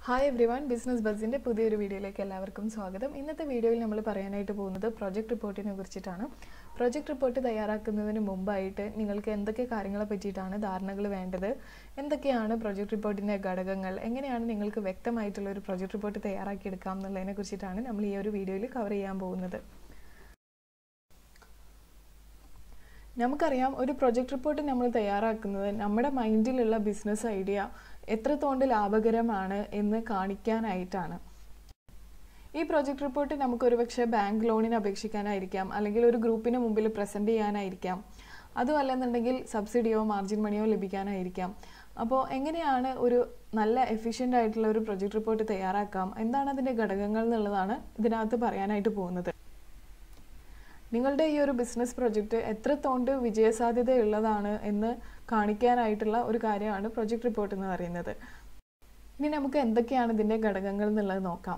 hi every one business ബസ്സിൻ്റെ പുതിയൊരു വീഡിയോയിലേക്ക് എല്ലാവർക്കും സ്വാഗതം ഇന്നത്തെ വീഡിയോയിൽ നമ്മൾ പറയാനായിട്ട് പോകുന്നത് പ്രൊജക്ട് റിപ്പോർട്ടിനെ കുറിച്ചിട്ടാണ് പ്രൊജക്ട് റിപ്പോർട്ട് തയ്യാറാക്കുന്നതിന് മുമ്പായിട്ട് നിങ്ങൾക്ക് എന്തൊക്കെ കാര്യങ്ങളെ പറ്റിയിട്ടാണ് ധാരണകൾ വേണ്ടത് എന്തൊക്കെയാണ് പ്രൊജക്ട് റിപ്പോർട്ടിൻ്റെ ഘടകങ്ങൾ എങ്ങനെയാണ് നിങ്ങൾക്ക് വ്യക്തമായിട്ടുള്ള ഒരു പ്രൊജക്ട് റിപ്പോർട്ട് തയ്യാറാക്കിയെടുക്കാം എന്നുള്ളതിനെ കുറിച്ചിട്ടാണ് നമ്മൾ ഈ ഒരു വീഡിയോയിൽ കവർ ചെയ്യാൻ പോകുന്നത് നമുക്കറിയാം ഒരു പ്രൊജക്ട് റിപ്പോർട്ട് നമ്മൾ തയ്യാറാക്കുന്നത് നമ്മുടെ മൈൻഡിലുള്ള ബിസിനസ് ഐഡിയ എത്രത്തോണ്ട് ലാഭകരമാണ് എന്ന് കാണിക്കാനായിട്ടാണ് ഈ പ്രൊജക്ട് റിപ്പോർട്ട് നമുക്ക് ഒരുപക്ഷെ ബാങ്ക് ലോണിന് അപേക്ഷിക്കാനായിരിക്കാം അല്ലെങ്കിൽ ഒരു ഗ്രൂപ്പിന് മുമ്പിൽ പ്രസൻറ്റ് ചെയ്യാനായിരിക്കാം അതും അല്ലെന്നുണ്ടെങ്കിൽ സബ്സിഡിയോ മാർജിൻ മണിയോ ലഭിക്കാനായിരിക്കാം അപ്പോൾ എങ്ങനെയാണ് ഒരു നല്ല എഫിഷ്യൻ്റ് ആയിട്ടുള്ള ഒരു പ്രൊജക്ട് റിപ്പോർട്ട് തയ്യാറാക്കാം എന്താണ് അതിൻ്റെ ഘടകങ്ങൾ എന്നുള്ളതാണ് ഇതിനകത്ത് പറയാനായിട്ട് പോകുന്നത് നിങ്ങളുടെ ഈ ഒരു ബിസിനസ് പ്രൊജക്റ്റ് എത്രത്തോണ്ട് വിജയസാധ്യതയുള്ളതാണ് എന്ന് കാണിക്കാനായിട്ടുള്ള ഒരു കാര്യമാണ് പ്രൊജക്ട് റിപ്പോർട്ട് എന്ന് പറയുന്നത് ഇനി നമുക്ക് എന്തൊക്കെയാണ് ഇതിൻ്റെ ഘടകങ്ങൾ എന്നുള്ളത് നോക്കാം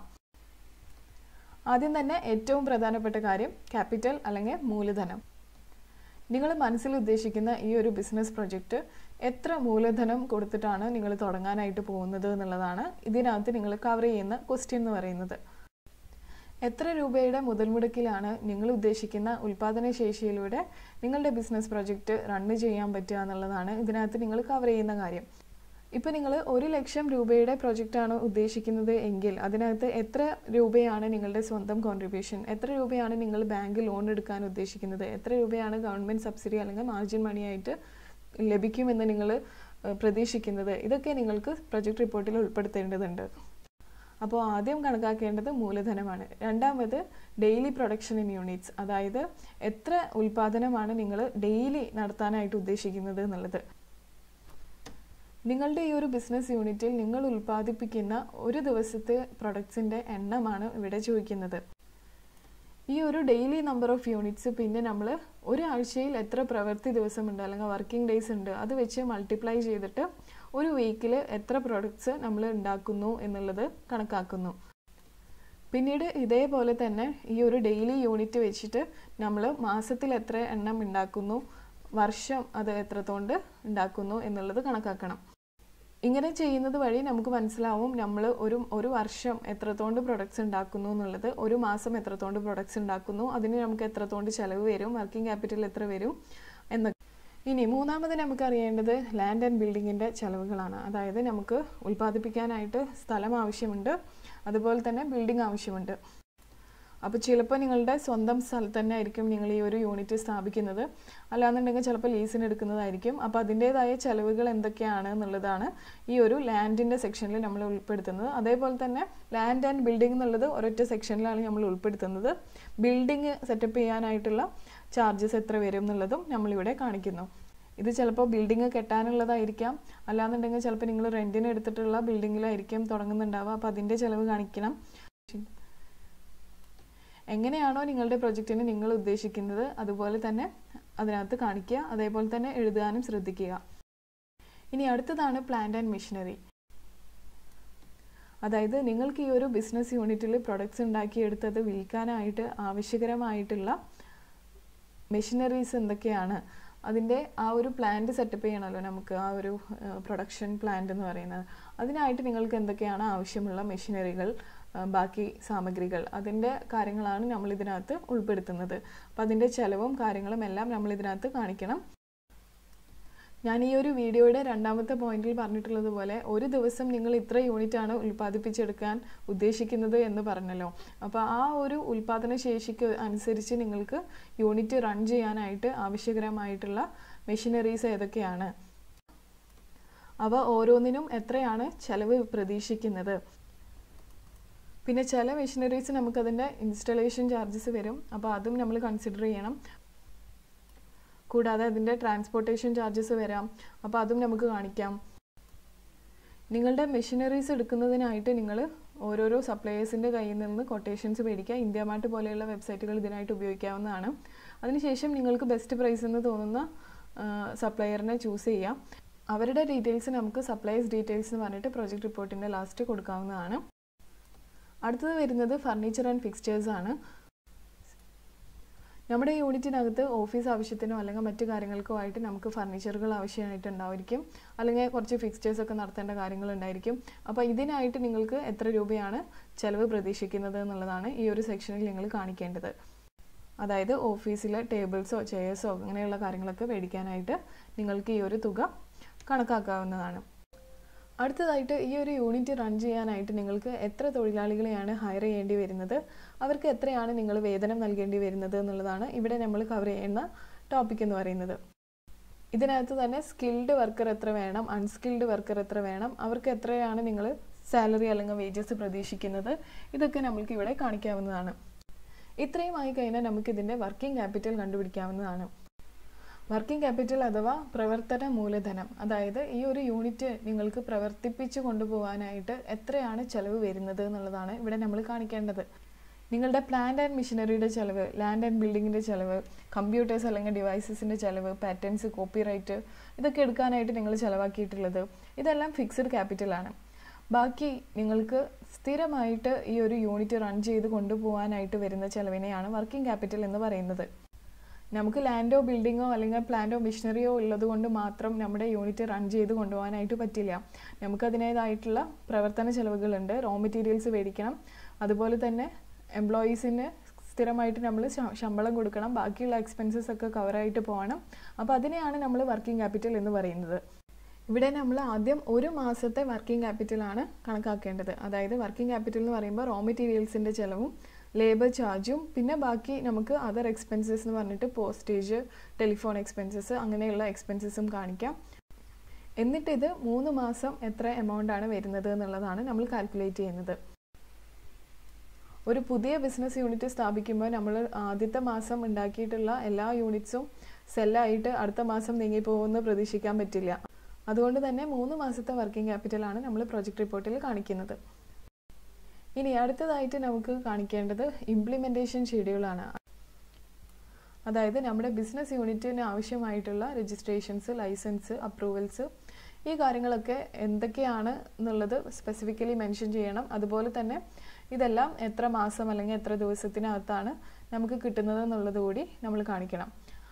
ആദ്യം തന്നെ ഏറ്റവും പ്രധാനപ്പെട്ട കാര്യം ക്യാപിറ്റൽ അല്ലെങ്കിൽ മൂലധനം നിങ്ങൾ മനസ്സിൽ ഉദ്ദേശിക്കുന്ന ഈ ഒരു ബിസിനസ് പ്രൊജക്റ്റ് എത്ര മൂലധനം കൊടുത്തിട്ടാണ് നിങ്ങൾ തുടങ്ങാനായിട്ട് പോകുന്നത് എന്നുള്ളതാണ് ഇതിനകത്ത് നിങ്ങൾ കവർ ചെയ്യുന്ന ക്വസ്റ്റ്യൻ എന്ന് പറയുന്നത് എത്ര രൂപയുടെ മുതൽ മുടക്കിലാണ് നിങ്ങൾ ഉദ്ദേശിക്കുന്ന ഉൽപാദന ശേഷിയിലൂടെ നിങ്ങളുടെ ബിസിനസ് പ്രൊജക്റ്റ് റണ്ണ് ചെയ്യാൻ പറ്റുക എന്നുള്ളതാണ് ഇതിനകത്ത് നിങ്ങൾ കവർ ചെയ്യുന്ന കാര്യം ഇപ്പോൾ നിങ്ങൾ ഒരു ലക്ഷം രൂപയുടെ പ്രൊജക്റ്റാണ് ഉദ്ദേശിക്കുന്നത് എങ്കിൽ അതിനകത്ത് എത്ര രൂപയാണ് നിങ്ങളുടെ സ്വന്തം കോൺട്രിബ്യൂഷൻ എത്ര രൂപയാണ് നിങ്ങൾ ബാങ്ക് ലോൺ എടുക്കാൻ ഉദ്ദേശിക്കുന്നത് എത്ര രൂപയാണ് ഗവൺമെൻറ് സബ്സിഡി അല്ലെങ്കിൽ മാർജിൻ മണിയായിട്ട് ലഭിക്കുമെന്ന് നിങ്ങൾ പ്രതീക്ഷിക്കുന്നത് ഇതൊക്കെ നിങ്ങൾക്ക് പ്രൊജക്ട് റിപ്പോർട്ടിൽ ഉൾപ്പെടുത്തേണ്ടതുണ്ട് അപ്പോൾ ആദ്യം കണക്കാക്കേണ്ടത് മൂലധനമാണ് രണ്ടാമത് ഡെയിലി പ്രൊഡക്ഷൻ ഇൻ യൂണിറ്റ്സ് അതായത് എത്ര ഉൽപാദനമാണ് നിങ്ങൾ ഡെയിലി നടത്താനായിട്ട് ഉദ്ദേശിക്കുന്നത് എന്നുള്ളത് നിങ്ങളുടെ ഈ ഒരു ബിസിനസ് യൂണിറ്റിൽ നിങ്ങൾ ഉൽപ്പാദിപ്പിക്കുന്ന ഒരു ദിവസത്തെ പ്രൊഡക്ട്സിൻ്റെ എണ്ണമാണ് ഇവിടെ ചോദിക്കുന്നത് ഈ ഒരു ഡെയിലി നമ്പർ ഓഫ് യൂണിറ്റ്സ് പിന്നെ നമ്മൾ ഒരാഴ്ചയിൽ എത്ര പ്രവൃത്തി ദിവസമുണ്ട് അല്ലെങ്കിൽ വർക്കിംഗ് ഡേയ്സ് ഉണ്ട് അത് വെച്ച് മൾട്ടിപ്ലൈ ചെയ്തിട്ട് ഒരു വീക്കിൽ എത്ര പ്രൊഡക്ട്സ് നമ്മൾ ഉണ്ടാക്കുന്നു എന്നുള്ളത് കണക്കാക്കുന്നു പിന്നീട് ഇതേപോലെ തന്നെ ഈ ഒരു ഡെയിലി യൂണിറ്റ് വെച്ചിട്ട് നമ്മൾ മാസത്തിൽ എത്ര എണ്ണം ഉണ്ടാക്കുന്നു വർഷം അത് എത്രത്തോണ്ട് ഉണ്ടാക്കുന്നു എന്നുള്ളത് കണക്കാക്കണം ഇങ്ങനെ ചെയ്യുന്നത് വഴി നമുക്ക് മനസ്സിലാവും നമ്മൾ ഒരു ഒരു വർഷം എത്രത്തോണ്ട് പ്രൊഡക്ട്സ് ഉണ്ടാക്കുന്നു എന്നുള്ളത് ഒരു മാസം എത്രത്തോണ്ട് പ്രൊഡക്ട്സ് ഉണ്ടാക്കുന്നു അതിന് നമുക്ക് എത്രത്തോണ്ട് ചിലവ് വരും വർക്കിംഗ് ക്യാപിറ്റൽ എത്ര വരും എന്നൊക്കെ ഇനി മൂന്നാമത് നമുക്ക് അറിയേണ്ടത് ലാൻഡ് ആൻഡ് ബിൽഡിങ്ങിൻ്റെ ചിലവുകളാണ് അതായത് നമുക്ക് ഉൽപ്പാദിപ്പിക്കാനായിട്ട് സ്ഥലം ആവശ്യമുണ്ട് അതുപോലെ തന്നെ ബിൽഡിംഗ് ആവശ്യമുണ്ട് അപ്പോൾ ചിലപ്പോൾ നിങ്ങളുടെ സ്വന്തം സ്ഥലത്ത് തന്നെ ആയിരിക്കും നിങ്ങൾ ഈ ഒരു യൂണിറ്റ് സ്ഥാപിക്കുന്നത് അല്ലാന്നുണ്ടെങ്കിൽ ചിലപ്പോൾ ലീസിന് എടുക്കുന്നതായിരിക്കും അപ്പോൾ അതിൻ്റേതായ ചിലവുകൾ എന്തൊക്കെയാണ് എന്നുള്ളതാണ് ഈ ഒരു ലാൻഡിൻ്റെ സെക്ഷനിൽ നമ്മൾ ഉൾപ്പെടുത്തുന്നത് അതേപോലെ തന്നെ ലാൻഡ് ആൻഡ് ബിൽഡിംഗ് എന്നുള്ളത് ഒരൊറ്റ സെക്ഷനിലാണ് നമ്മൾ ഉൾപ്പെടുത്തുന്നത് ബിൽഡിംഗ് സെറ്റപ്പ് ചെയ്യാനായിട്ടുള്ള ചാർജസ് എത്ര വരും എന്നുള്ളതും നമ്മളിവിടെ കാണിക്കുന്നു ഇത് ചിലപ്പോൾ ബിൽഡിംഗ് കെട്ടാനുള്ളതായിരിക്കാം അല്ലാന്നുണ്ടെങ്കിൽ ചിലപ്പോൾ നിങ്ങൾ റെൻറ്റിന് എടുത്തിട്ടുള്ള ബിൽഡിങ്ങിലായിരിക്കും തുടങ്ങുന്നുണ്ടാവുക അപ്പോൾ അതിൻ്റെ ചിലവ് കാണിക്കണം എങ്ങനെയാണോ നിങ്ങളുടെ പ്രൊജക്റ്റിന് നിങ്ങൾ ഉദ്ദേശിക്കുന്നത് അതുപോലെ തന്നെ അതിനകത്ത് കാണിക്കുക അതേപോലെ തന്നെ എഴുതാനും ശ്രദ്ധിക്കുക ഇനി അടുത്തതാണ് പ്ലാന്റ് ആൻഡ് മെഷീനറി അതായത് നിങ്ങൾക്ക് ഈ ഒരു ബിസിനസ് യൂണിറ്റിൽ പ്രൊഡക്ട്സ് ഉണ്ടാക്കിയെടുത്തത് വിൽക്കാനായിട്ട് ആവശ്യകരമായിട്ടുള്ള മെഷീനറീസ് എന്തൊക്കെയാണ് അതിൻ്റെ ആ ഒരു പ്ലാന്റ് സെറ്റപ്പ് ചെയ്യണമല്ലോ നമുക്ക് ആ ഒരു പ്രൊഡക്ഷൻ പ്ലാന്റ് എന്ന് പറയുന്നത് അതിനായിട്ട് നിങ്ങൾക്ക് എന്തൊക്കെയാണ് ആവശ്യമുള്ള മെഷീനറികൾ ബാക്കി സാമഗ്രികൾ അതിൻ്റെ കാര്യങ്ങളാണ് നമ്മൾ ഇതിനകത്ത് ഉൾപ്പെടുത്തുന്നത് അപ്പം അതിൻ്റെ ചിലവും കാര്യങ്ങളും എല്ലാം നമ്മൾ ഇതിനകത്ത് കാണിക്കണം ഞാൻ ഈ ഒരു വീഡിയോയുടെ രണ്ടാമത്തെ പോയിന്റിൽ പറഞ്ഞിട്ടുള്ളത് പോലെ ഒരു ദിവസം നിങ്ങൾ ഇത്ര യൂണിറ്റ് ആണ് ഉൽപ്പാദിപ്പിച്ചെടുക്കാൻ ഉദ്ദേശിക്കുന്നത് എന്ന് പറഞ്ഞല്ലോ അപ്പോൾ ആ ഒരു ഉൽപ്പാദന ശേഷിക്ക് അനുസരിച്ച് നിങ്ങൾക്ക് യൂണിറ്റ് റൺ ചെയ്യാനായിട്ട് ആവശ്യകരമായിട്ടുള്ള മെഷീനറീസ് ഏതൊക്കെയാണ് അവ ഓരോന്നിനും എത്രയാണ് ചെലവ് പ്രതീക്ഷിക്കുന്നത് പിന്നെ ചില മെഷീനറീസ് നമുക്കതിൻ്റെ ഇൻസ്റ്റലേഷൻ ചാർജസ് വരും അപ്പോൾ അതും നമ്മൾ കൺസിഡർ ചെയ്യണം കൂടാതെ അതിൻ്റെ ട്രാൻസ്പോർട്ടേഷൻ ചാർജസ് വരാം അപ്പോൾ അതും നമുക്ക് കാണിക്കാം നിങ്ങളുടെ മെഷീനറീസ് എടുക്കുന്നതിനായിട്ട് നിങ്ങൾ ഓരോരോ സപ്ലയേഴ്സിൻ്റെ കയ്യിൽ നിന്ന് കൊട്ടേഷൻസ് മേടിക്കുക ഇന്ത്യ മാർട്ട് പോലെയുള്ള വെബ്സൈറ്റുകൾ ഇതിനായിട്ട് ഉപയോഗിക്കാവുന്നതാണ് അതിനുശേഷം നിങ്ങൾക്ക് ബെസ്റ്റ് പ്രൈസ് എന്ന് തോന്നുന്ന സപ്ലയറിനെ ചൂസ് ചെയ്യാം അവരുടെ ഡീറ്റെയിൽസ് നമുക്ക് സപ്ലയേഴ്സ് ഡീറ്റെയിൽസ് എന്ന് പറഞ്ഞിട്ട് പ്രൊജക്ട് റിപ്പോർട്ടിൻ്റെ ലാസ്റ്റ് കൊടുക്കാവുന്നതാണ് അടുത്തത് വരുന്നത് ഫർണിച്ചർ ആൻഡ് ഫിക്സ്റ്റേഴ്സ് ആണ് നമ്മുടെ യൂണിറ്റിനകത്ത് ഓഫീസ് ആവശ്യത്തിനോ അല്ലെങ്കിൽ മറ്റു കാര്യങ്ങൾക്കോ ആയിട്ട് നമുക്ക് ഫർണിച്ചറുകൾ ആവശ്യമായിട്ട് ഉണ്ടായിരിക്കും അല്ലെങ്കിൽ കുറച്ച് ഫിക്സ്റ്റേഴ്സ് ഒക്കെ നടത്തേണ്ട കാര്യങ്ങൾ ഉണ്ടായിരിക്കും അപ്പോൾ ഇതിനായിട്ട് നിങ്ങൾക്ക് എത്ര രൂപയാണ് ചെലവ് പ്രതീക്ഷിക്കുന്നത് എന്നുള്ളതാണ് ഈ ഒരു സെക്ഷനിൽ നിങ്ങൾ കാണിക്കേണ്ടത് അതായത് ഓഫീസിലെ ടേബിൾസോ ചെയേഴ്സോ അങ്ങനെയുള്ള കാര്യങ്ങളൊക്കെ മേടിക്കാനായിട്ട് നിങ്ങൾക്ക് ഈ ഒരു തുക കണക്കാക്കാവുന്നതാണ് അടുത്തതായിട്ട് ഈ ഒരു യൂണിറ്റ് റൺ ചെയ്യാനായിട്ട് നിങ്ങൾക്ക് എത്ര തൊഴിലാളികളെയാണ് ഹയർ ചെയ്യേണ്ടി വരുന്നത് അവർക്ക് എത്രയാണ് നിങ്ങൾ വേതനം നൽകേണ്ടി വരുന്നത് എന്നുള്ളതാണ് ഇവിടെ നമ്മൾ കവർ ചെയ്യുന്ന ടോപ്പിക് എന്ന് പറയുന്നത് ഇതിനകത്ത് തന്നെ സ്കിൽഡ് വർക്കർ എത്ര വേണം അൺസ്കിൽഡ് വർക്കർ എത്ര വേണം അവർക്ക് എത്രയാണ് നിങ്ങൾ സാലറി അല്ലെങ്കിൽ വേജസ് പ്രതീക്ഷിക്കുന്നത് ഇതൊക്കെ നമ്മൾക്ക് ഇവിടെ കാണിക്കാവുന്നതാണ് ഇത്രയും ആയി കഴിഞ്ഞാൽ നമുക്ക് ഇതിൻ്റെ വർക്കിംഗ് ക്യാപിറ്റൽ കണ്ടുപിടിക്കാവുന്നതാണ് വർക്കിംഗ് ക്യാപിറ്റൽ അഥവാ പ്രവർത്തന മൂലധനം അതായത് ഈ ഒരു യൂണിറ്റ് നിങ്ങൾക്ക് പ്രവർത്തിപ്പിച്ചു കൊണ്ടുപോകാനായിട്ട് എത്രയാണ് ചെലവ് വരുന്നത് എന്നുള്ളതാണ് ഇവിടെ നമ്മൾ കാണിക്കേണ്ടത് നിങ്ങളുടെ പ്ലാന്റ് ആൻഡ് മിഷനറിയുടെ ചിലവ് ലാൻഡ് ആൻഡ് ബിൽഡിങ്ങിൻ്റെ ചിലവ് കമ്പ്യൂട്ടേഴ്സ് അല്ലെങ്കിൽ ഡിവൈസസിൻ്റെ ചിലവ് പാറ്റേൺസ് കോപ്പിറൈറ്റ് ഇതൊക്കെ എടുക്കാനായിട്ട് നിങ്ങൾ ചിലവാക്കിയിട്ടുള്ളത് ഇതെല്ലാം ഫിക്സഡ് ക്യാപിറ്റലാണ് ബാക്കി നിങ്ങൾക്ക് സ്ഥിരമായിട്ട് ഈ ഒരു യൂണിറ്റ് റൺ ചെയ്ത് കൊണ്ടുപോകാനായിട്ട് വരുന്ന ചിലവിനെയാണ് വർക്കിംഗ് ക്യാപിറ്റൽ എന്ന് പറയുന്നത് നമുക്ക് ലാൻഡോ ബിൽഡിങ്ങോ അല്ലെങ്കിൽ പ്ലാന്റോ മിഷനറിയോ ഉള്ളത് കൊണ്ട് മാത്രം നമ്മുടെ യൂണിറ്റ് റൺ ചെയ്ത് കൊണ്ടുപോകാനായിട്ട് പറ്റില്ല നമുക്ക് അതിൻ്റേതായിട്ടുള്ള പ്രവർത്തന ചെലവുകളുണ്ട് റോ മെറ്റീരിയൽസ് മേടിക്കണം അതുപോലെ തന്നെ എംപ്ലോയീസിന് സ്ഥിരമായിട്ട് നമ്മൾ ശമ്പളം കൊടുക്കണം ബാക്കിയുള്ള എക്സ്പെൻസസ് ഒക്കെ കവറായിട്ട് പോകണം അപ്പോൾ അതിനെയാണ് നമ്മൾ വർക്കിംഗ് ക്യാപിറ്റൽ എന്ന് പറയുന്നത് ഇവിടെ നമ്മൾ ആദ്യം ഒരു മാസത്തെ വർക്കിംഗ് ക്യാപിറ്റലാണ് കണക്കാക്കേണ്ടത് അതായത് വർക്കിംഗ് ക്യാപിറ്റൽ എന്ന് പറയുമ്പോൾ റോ മെറ്റീരിയൽസിൻ്റെ ചിലവും ലേബർ ചാർജും പിന്നെ ബാക്കി നമുക്ക് അതർ എക്സ്പെൻസസ് എന്ന് പറഞ്ഞിട്ട് പോസ്റ്റേജ് ടെലിഫോൺ എക്സ്പെൻസസ് അങ്ങനെയുള്ള എക്സ്പെൻസസും കാണിക്കാം എന്നിട്ട് ഇത് മൂന്ന് മാസം എത്ര എമൗണ്ട് ആണ് വരുന്നത് എന്നുള്ളതാണ് നമ്മൾ കാൽക്കുലേറ്റ് ചെയ്യുന്നത് ഒരു പുതിയ ബിസിനസ് യൂണിറ്റ് സ്ഥാപിക്കുമ്പോൾ നമ്മൾ ആദ്യത്തെ മാസം ഉണ്ടാക്കിയിട്ടുള്ള എല്ലാ യൂണിറ്റ്സും സെല്ലായിട്ട് അടുത്ത മാസം നീങ്ങിപ്പോകുമെന്ന് പ്രതീക്ഷിക്കാൻ പറ്റില്ല അതുകൊണ്ട് തന്നെ മൂന്ന് മാസത്തെ വർക്കിംഗ് ക്യാപിറ്റലാണ് നമ്മൾ പ്രൊജക്ട് റിപ്പോർട്ടിൽ കാണിക്കുന്നത് ഇനി അടുത്തതായിട്ട് നമുക്ക് കാണിക്കേണ്ടത് ഇംപ്ലിമെൻറ്റേഷൻ ഷെഡ്യൂളാണ് അതായത് നമ്മുടെ ബിസിനസ് യൂണിറ്റിന് ആവശ്യമായിട്ടുള്ള രജിസ്ട്രേഷൻസ് ലൈസൻസ് അപ്രൂവൽസ് ഈ കാര്യങ്ങളൊക്കെ എന്തൊക്കെയാണ് എന്നുള്ളത് സ്പെസിഫിക്കലി മെൻഷൻ ചെയ്യണം അതുപോലെ തന്നെ ഇതെല്ലാം എത്ര മാസം അല്ലെങ്കിൽ എത്ര ദിവസത്തിനകത്താണ് നമുക്ക് കിട്ടുന്നത് എന്നുള്ളത് കൂടി നമ്മൾ കാണിക്കണം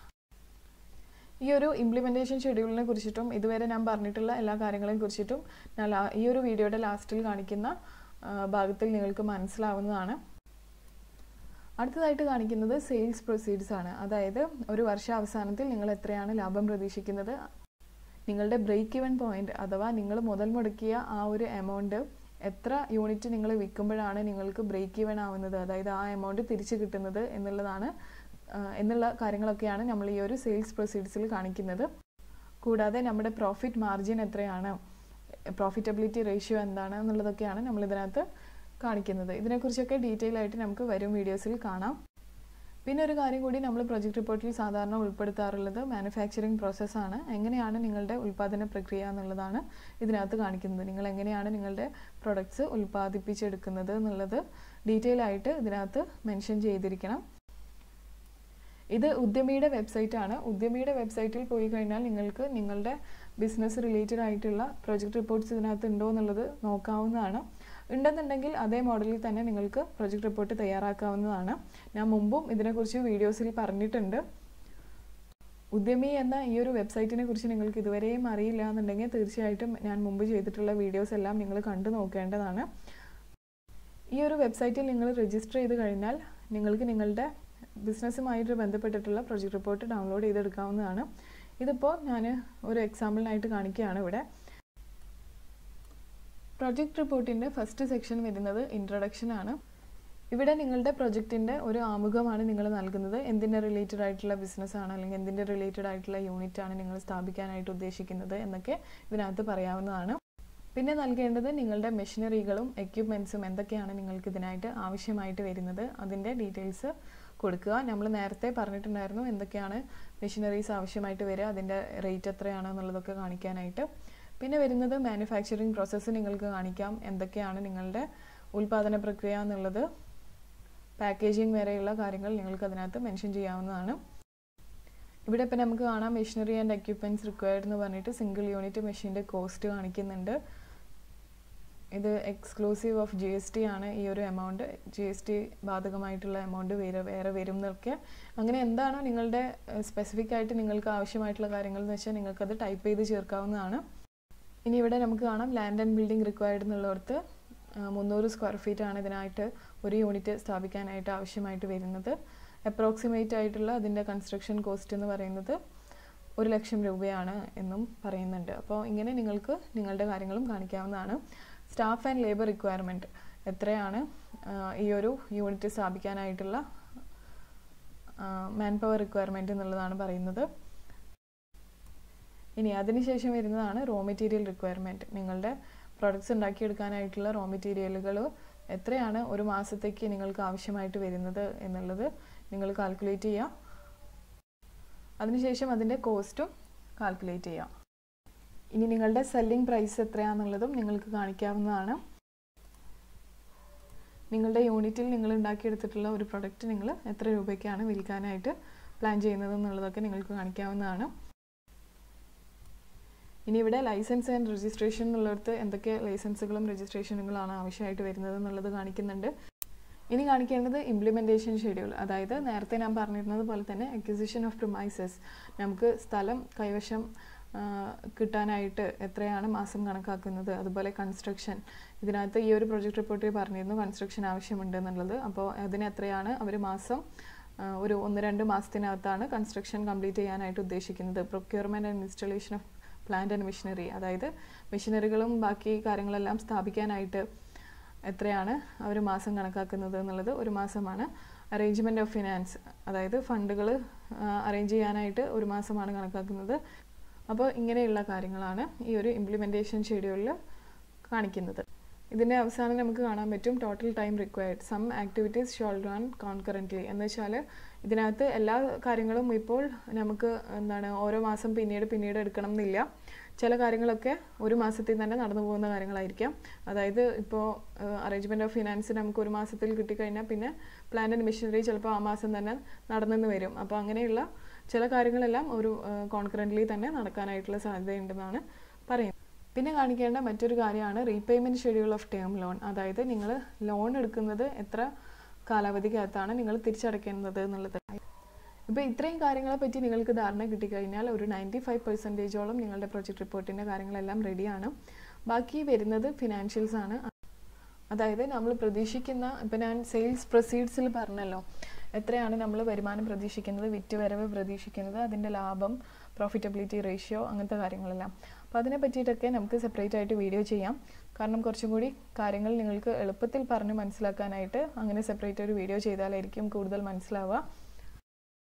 ഈ ഒരു ഇംപ്ലിമെൻറ്റേഷൻ ഷെഡ്യൂളിനെ കുറിച്ചിട്ടും ഇതുവരെ ഞാൻ പറഞ്ഞിട്ടുള്ള എല്ലാ കാര്യങ്ങളെയും കുറിച്ചിട്ടും ഞാൻ ഈ ഒരു വീഡിയോയുടെ ലാസ്റ്റിൽ കാണിക്കുന്ന ഭാഗത്തിൽ നിങ്ങൾക്ക് മനസ്സിലാവുന്നതാണ് അടുത്തതായിട്ട് കാണിക്കുന്നത് സെയിൽസ് പ്രൊസീഡ്സ് ആണ് അതായത് ഒരു വർഷാവസാനത്തിൽ നിങ്ങൾ എത്രയാണ് ലാഭം പ്രതീക്ഷിക്കുന്നത് നിങ്ങളുടെ ബ്രേക്ക് ഇവൻ പോയിന്റ് അഥവാ നിങ്ങൾ മുതൽ മുടക്കിയ ആ ഒരു എമൗണ്ട് എത്ര യൂണിറ്റ് നിങ്ങൾ വിൽക്കുമ്പോഴാണ് നിങ്ങൾക്ക് ബ്രേക്ക് ഇവൻ ആവുന്നത് അതായത് ആ എമൗണ്ട് തിരിച്ചു കിട്ടുന്നത് എന്നുള്ളതാണ് എന്നുള്ള കാര്യങ്ങളൊക്കെയാണ് നമ്മൾ ഈ ഒരു സെയിൽസ് പ്രൊസീഡ്സിൽ കാണിക്കുന്നത് കൂടാതെ നമ്മുടെ പ്രോഫിറ്റ് മാർജിൻ എത്രയാണ് പ്രോഫിറ്റബിലിറ്റി റേഷ്യോ എന്താണ് എന്നുള്ളതൊക്കെയാണ് നമ്മൾ ഇതിനകത്ത് കാണിക്കുന്നത് ഇതിനെക്കുറിച്ചൊക്കെ ഡീറ്റെയിൽ ആയിട്ട് നമുക്ക് വരും വീഡിയോസിൽ കാണാം പിന്നെ ഒരു കാര്യം കൂടി നമ്മൾ പ്രൊജക്ട് റിപ്പോർട്ടിൽ സാധാരണ ഉൾപ്പെടുത്താറുള്ളത് മാനുഫാക്ചറിങ് പ്രോസസ്സാണ് എങ്ങനെയാണ് നിങ്ങളുടെ ഉൽപ്പാദന പ്രക്രിയ എന്നുള്ളതാണ് ഇതിനകത്ത് കാണിക്കുന്നത് നിങ്ങൾ എങ്ങനെയാണ് നിങ്ങളുടെ പ്രൊഡക്ട്സ് ഉൽപ്പാദിപ്പിച്ചെടുക്കുന്നത് എന്നുള്ളത് ഡീറ്റെയിൽ ആയിട്ട് ഇതിനകത്ത് മെൻഷൻ ചെയ്തിരിക്കണം ഇത് ഉദ്യമിയുടെ വെബ്സൈറ്റ് ആണ് ഉദ്യമിയുടെ വെബ്സൈറ്റിൽ പോയി കഴിഞ്ഞാൽ നിങ്ങൾക്ക് നിങ്ങളുടെ ബിസിനസ് റിലേറ്റഡ് ആയിട്ടുള്ള പ്രൊജക്ട് റിപ്പോർട്ട്സ് ഇതിനകത്ത് ഉണ്ടോ എന്നുള്ളത് നോക്കാവുന്നതാണ് ഉണ്ടെന്നുണ്ടെങ്കിൽ അതേ മോഡലിൽ തന്നെ നിങ്ങൾക്ക് പ്രൊജക്ട് റിപ്പോർട്ട് തയ്യാറാക്കാവുന്നതാണ് ഞാൻ മുമ്പും ഇതിനെക്കുറിച്ച് വീഡിയോസിൽ പറഞ്ഞിട്ടുണ്ട് ഉദ്യമി എന്ന ഈ ഒരു വെബ്സൈറ്റിനെ കുറിച്ച് നിങ്ങൾക്ക് ഇതുവരെയും അറിയില്ല എന്നുണ്ടെങ്കിൽ തീർച്ചയായിട്ടും ഞാൻ മുമ്പ് ചെയ്തിട്ടുള്ള വീഡിയോസ് എല്ലാം നിങ്ങൾ കണ്ടു നോക്കേണ്ടതാണ് ഈ ഒരു വെബ്സൈറ്റിൽ നിങ്ങൾ രജിസ്റ്റർ ചെയ്ത് കഴിഞ്ഞാൽ നിങ്ങൾക്ക് നിങ്ങളുടെ ബിസിനസ്സുമായിട്ട് ബന്ധപ്പെട്ടിട്ടുള്ള പ്രൊജക്ട് റിപ്പോർട്ട് ഡൗൺലോഡ് ചെയ്തെടുക്കാവുന്നതാണ് ഇതിപ്പോൾ ഞാൻ ഒരു എക്സാമ്പിളിനായിട്ട് കാണിക്കുകയാണ് ഇവിടെ പ്രൊജക്ട് റിപ്പോർട്ടിൻ്റെ ഫസ്റ്റ് സെക്ഷൻ വരുന്നത് ഇൻട്രൊഡക്ഷൻ ആണ് ഇവിടെ നിങ്ങളുടെ പ്രൊജക്റ്റിൻ്റെ ഒരു ആമുഖമാണ് നിങ്ങൾ നൽകുന്നത് എന്തിൻ്റെ റിലേറ്റഡ് ആയിട്ടുള്ള ബിസിനസ് ആണ് അല്ലെങ്കിൽ എന്തിൻ്റെ റിലേറ്റഡ് ആയിട്ടുള്ള യൂണിറ്റ് ആണ് നിങ്ങൾ സ്ഥാപിക്കാനായിട്ട് ഉദ്ദേശിക്കുന്നത് എന്നൊക്കെ ഇതിനകത്ത് പറയാവുന്നതാണ് പിന്നെ നൽകേണ്ടത് നിങ്ങളുടെ മെഷീനറികളും എക്യുപ്മെൻസും എന്തൊക്കെയാണ് നിങ്ങൾക്ക് ഇതിനായിട്ട് ആവശ്യമായിട്ട് വരുന്നത് അതിൻ്റെ ഡീറ്റെയിൽസ് കൊടുക്കുക നമ്മൾ നേരത്തെ പറഞ്ഞിട്ടുണ്ടായിരുന്നു എന്തൊക്കെയാണ് മെഷീനറീസ് ആവശ്യമായിട്ട് വരിക അതിൻ്റെ റേറ്റ് എത്രയാണ് എന്നുള്ളതൊക്കെ കാണിക്കാനായിട്ട് പിന്നെ വരുന്നത് മാനുഫാക്ചറിങ് പ്രോസസ്സ് നിങ്ങൾക്ക് കാണിക്കാം എന്തൊക്കെയാണ് നിങ്ങളുടെ ഉൽപ്പാദന പ്രക്രിയ എന്നുള്ളത് പാക്കേജിങ് വരെയുള്ള കാര്യങ്ങൾ നിങ്ങൾക്ക് അതിനകത്ത് മെൻഷൻ ചെയ്യാവുന്നതാണ് ഇവിടെ ഇപ്പം നമുക്ക് കാണാം മെഷീനറി ആൻഡ് എക്യുപ്മെൻറ്റ്സ് റിക്വയർഡ് എന്ന് പറഞ്ഞിട്ട് സിംഗിൾ യൂണിറ്റ് മെഷീൻ്റെ കോസ്റ്റ് കാണിക്കുന്നുണ്ട് ഇത് exclusive of G S T ആണ് ഈ ഒരു എമൗണ്ട് ജി എസ് ടി ബാധകമായിട്ടുള്ള എമൗണ്ട് വേറെ വേറെ വരും എന്നൊക്കെ അങ്ങനെ എന്താണോ നിങ്ങളുടെ സ്പെസിഫിക് ആയിട്ട് നിങ്ങൾക്ക് ആവശ്യമായിട്ടുള്ള കാര്യങ്ങൾ എന്ന് വെച്ചാൽ നിങ്ങൾക്കത് ടൈപ്പ് ചെയ്ത് ചേർക്കാവുന്നതാണ് ഇനി ഇവിടെ നമുക്ക് കാണാം ലാൻഡ് ആൻഡ് ബിൽഡിംഗ് റിക്വയർഡ് എന്നുള്ളിടത്ത് മുന്നൂറ് സ്ക്വയർ ഫീറ്റ് ആണ് ഇതിനായിട്ട് ഒരു യൂണിറ്റ് സ്ഥാപിക്കാനായിട്ട് ആവശ്യമായിട്ട് വരുന്നത് അപ്രോക്സിമേറ്റ് ആയിട്ടുള്ള അതിൻ്റെ കൺസ്ട്രക്ഷൻ കോസ്റ്റ് എന്ന് പറയുന്നത് ഒരു ലക്ഷം രൂപയാണ് എന്നും പറയുന്നുണ്ട് അപ്പോൾ ഇങ്ങനെ നിങ്ങൾക്ക് നിങ്ങളുടെ കാര്യങ്ങളും കാണിക്കാവുന്നതാണ് സ്റ്റാഫ് ആൻഡ് ലേബർ റിക്വയർമെൻറ്റ് എത്രയാണ് ഈ ഒരു യൂണിറ്റ് സ്ഥാപിക്കാനായിട്ടുള്ള മാൻ പവർ റിക്വയർമെൻറ്റ് എന്നുള്ളതാണ് പറയുന്നത് ഇനി അതിനുശേഷം വരുന്നതാണ് റോ മെറ്റീരിയൽ റിക്വയർമെൻറ്റ് നിങ്ങളുടെ പ്രൊഡക്ട്സ് ഉണ്ടാക്കിയെടുക്കാനായിട്ടുള്ള റോ മെറ്റീരിയലുകൾ എത്രയാണ് ഒരു മാസത്തേക്ക് നിങ്ങൾക്ക് ആവശ്യമായിട്ട് വരുന്നത് എന്നുള്ളത് നിങ്ങൾ കാൽക്കുലേറ്റ് ചെയ്യുക അതിനുശേഷം അതിൻ്റെ കോസ്റ്റും കാൽക്കുലേറ്റ് ചെയ്യാം ഇനി നിങ്ങളുടെ സെല്ലിംഗ് പ്രൈസ് എത്രയാണെന്നുള്ളതും നിങ്ങൾക്ക് കാണിക്കാവുന്നതാണ് നിങ്ങളുടെ യൂണിറ്റിൽ നിങ്ങൾ ഉണ്ടാക്കിയെടുത്തിട്ടുള്ള ഒരു പ്രൊഡക്റ്റ് നിങ്ങൾ എത്ര രൂപയ്ക്കാണ് വിൽക്കാനായിട്ട് പ്ലാൻ ചെയ്യുന്നത് എന്നുള്ളതൊക്കെ നിങ്ങൾക്ക് കാണിക്കാവുന്നതാണ് ഇനി ഇവിടെ ലൈസൻസ് ആൻഡ് രജിസ്ട്രേഷൻ എന്നുള്ളിടത്ത് എന്തൊക്കെ ലൈസൻസുകളും രജിസ്ട്രേഷനുകളാണ് ആവശ്യമായിട്ട് വരുന്നത് എന്നുള്ളത് കാണിക്കുന്നുണ്ട് ഇനി കാണിക്കേണ്ടത് ഇംപ്ലിമെൻറ്റേഷൻ ഷെഡ്യൂൾ അതായത് നേരത്തെ ഞാൻ പറഞ്ഞിരുന്നത് പോലെ തന്നെ അക്വിസിഷൻ ഓഫ് പ്രിമൈസസ് നമുക്ക് സ്ഥലം കൈവശം കിട്ടാനായിട്ട് എത്രയാണ് മാസം കണക്കാക്കുന്നത് അതുപോലെ കൺസ്ട്രക്ഷൻ ഇതിനകത്ത് ഈ ഒരു പ്രൊജക്ട് റിപ്പോർട്ടിൽ പറഞ്ഞിരുന്നു കൺസ്ട്രക്ഷൻ ആവശ്യമുണ്ട് എന്നുള്ളത് അപ്പോൾ അതിന് എത്രയാണ് അവർ മാസം ഒരു ഒന്ന് രണ്ട് മാസത്തിനകത്താണ് കൺസ്ട്രക്ഷൻ കംപ്ലീറ്റ് ചെയ്യാനായിട്ട് ഉദ്ദേശിക്കുന്നത് procurement and installation of plant and machinery അതായത് മെഷീനറികളും ബാക്കി കാര്യങ്ങളെല്ലാം സ്ഥാപിക്കാനായിട്ട് എത്രയാണ് അവർ മാസം കണക്കാക്കുന്നത് എന്നുള്ളത് ഒരു മാസമാണ് അറേഞ്ച്മെൻറ്റ് ഓഫ് ഫിനാൻസ് അതായത് ഫണ്ടുകൾ അറേഞ്ച് ചെയ്യാനായിട്ട് ഒരു മാസമാണ് കണക്കാക്കുന്നത് അപ്പോൾ ഇങ്ങനെയുള്ള കാര്യങ്ങളാണ് ഈ ഒരു ഇംപ്ലിമെൻറ്റേഷൻ ഷെഡ്യൂളിൽ കാണിക്കുന്നത് ഇതിൻ്റെ അവസാനം നമുക്ക് കാണാൻ പറ്റും total time required some activities should run concurrently എന്ന് വെച്ചാൽ ഇതിനകത്ത് എല്ലാ കാര്യങ്ങളും ഇപ്പോൾ നമുക്ക് എന്താണ് ഓരോ മാസം പിന്നീട് പിന്നീട് എടുക്കണം എന്നില്ല ചില കാര്യങ്ങളൊക്കെ ഒരു മാസത്തിൽ തന്നെ നടന്നു പോകുന്ന കാര്യങ്ങളായിരിക്കാം അതായത് ഇപ്പോൾ അറേഞ്ച്മെൻറ്റ് ഓഫ് ഫിനാൻസ് നമുക്ക് ഒരു മാസത്തിൽ കിട്ടിക്കഴിഞ്ഞാൽ പിന്നെ പ്ലാൻ ആൻഡ് മെഷീനറി ചിലപ്പോൾ ആ മാസം തന്നെ നടന്നെന്ന് വരും അപ്പോൾ അങ്ങനെയുള്ള ചില കാര്യങ്ങളെല്ലാം ഒരു കോൺകറൻ്റ്ലി തന്നെ നടക്കാനായിട്ടുള്ള സാധ്യതയുണ്ടെന്നാണ് പറയുന്നത് പിന്നെ കാണിക്കേണ്ട മറ്റൊരു കാര്യമാണ് repayment schedule of term loan അതായത് നിങ്ങൾ ലോൺ എടുക്കുന്നത് എത്ര കാലാവധിക്കകത്താണ് നിങ്ങൾ തിരിച്ചടയ്ക്കേണ്ടത് എന്നുള്ളത് ഇപ്പോൾ ഇത്രയും കാര്യങ്ങളെ പറ്റി നിങ്ങൾക്ക് ധാരണ കിട്ടിക്കഴിഞ്ഞാൽ ഒരു നയൻറ്റി ഫൈവ് പെർസെൻറ്റേജോളം നിങ്ങളുടെ പ്രൊജക്ട് റിപ്പോർട്ടിൻ്റെ കാര്യങ്ങളെല്ലാം റെഡിയാണ് ബാക്കി വരുന്നത് ഫിനാൻഷ്യൽസ് ആണ് അതായത് നമ്മൾ പ്രതീക്ഷിക്കുന്ന ഇപ്പം ഞാൻ സെയിൽസ് പ്രൊസീഡ്സിൽ പറഞ്ഞല്ലോ എത്രയാണ് നമ്മൾ വരുമാനം പ്രതീക്ഷിക്കുന്നത് വിറ്റ് വരവ് പ്രതീക്ഷിക്കുന്നത് അതിൻ്റെ ലാഭം പ്രോഫിറ്റബിലിറ്റി റേഷ്യോ അങ്ങനത്തെ കാര്യങ്ങളെല്ലാം അപ്പോൾ അതിനെ പറ്റിയിട്ടൊക്കെ നമുക്ക് സെപ്പറേറ്റ് ആയിട്ട് വീഡിയോ ചെയ്യാം കാരണം കുറച്ചും കൂടി കാര്യങ്ങൾ നിങ്ങൾക്ക് എളുപ്പത്തിൽ പറഞ്ഞ് മനസ്സിലാക്കാനായിട്ട് അങ്ങനെ സെപ്പറേറ്റ് ഒരു വീഡിയോ ചെയ്താലായിരിക്കും കൂടുതൽ മനസ്സിലാവുക